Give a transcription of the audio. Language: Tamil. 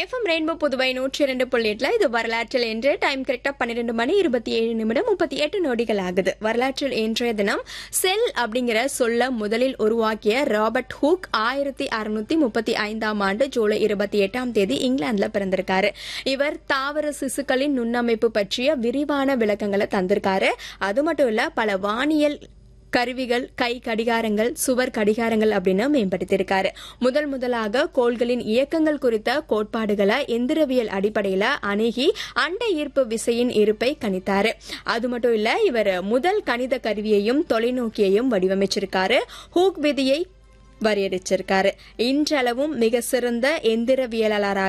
எஃப்எம் ரெயின்போ புதுவை நூற்றி இரண்டு புள்ளி எட்டுல இது வரலாற்றில் என்று டைம் கரெக்டா பன்னிரெண்டு மணி இருபத்தி ஏழு நிமிடம் முப்பத்தி எட்டு நொடிகள் ஆகுது வரலாற்றில் இன்றைய தினம் செல் அப்படிங்கிற சொல்ல முதலில் உருவாக்கிய ராபர்ட் ஹூக் ஆயிரத்தி அறுநூத்தி முப்பத்தி ஐந்தாம் ஆண்டு ஜூலை இருபத்தி எட்டாம் தேதி இங்கிலாந்துல பிறந்திருக்காரு இவர் தாவர சிசுக்களின் நுண்ணமைப்பு பற்றிய விரிவான விளக்கங்களை தந்திருக்காரு அது மட்டும் இல்ல பல வானியல் கருவிகள் கை கடிகாரங்கள் சுவர் கடிகாரங்கள் அப்படின்னு மேம்படுத்தியிருக்காரு முதல் முதலாக கோள்களின் இயக்கங்கள் குறித்த கோட்பாடுகளை எந்திரவியல் அடிப்படையில அணுகி அண்ட ஈர்ப்பு விசையின் இருப்பை கணித்தாரு அது மட்டும் இல்ல இவர் முதல் கணித கருவியையும் தொலைநோக்கியையும் வடிவமைச்சிருக்காரு ஹூக் விதியை வரையறுச்சிருக்காரு இன்றளவும் மிக சிறந்த எந்திரவியலாளராக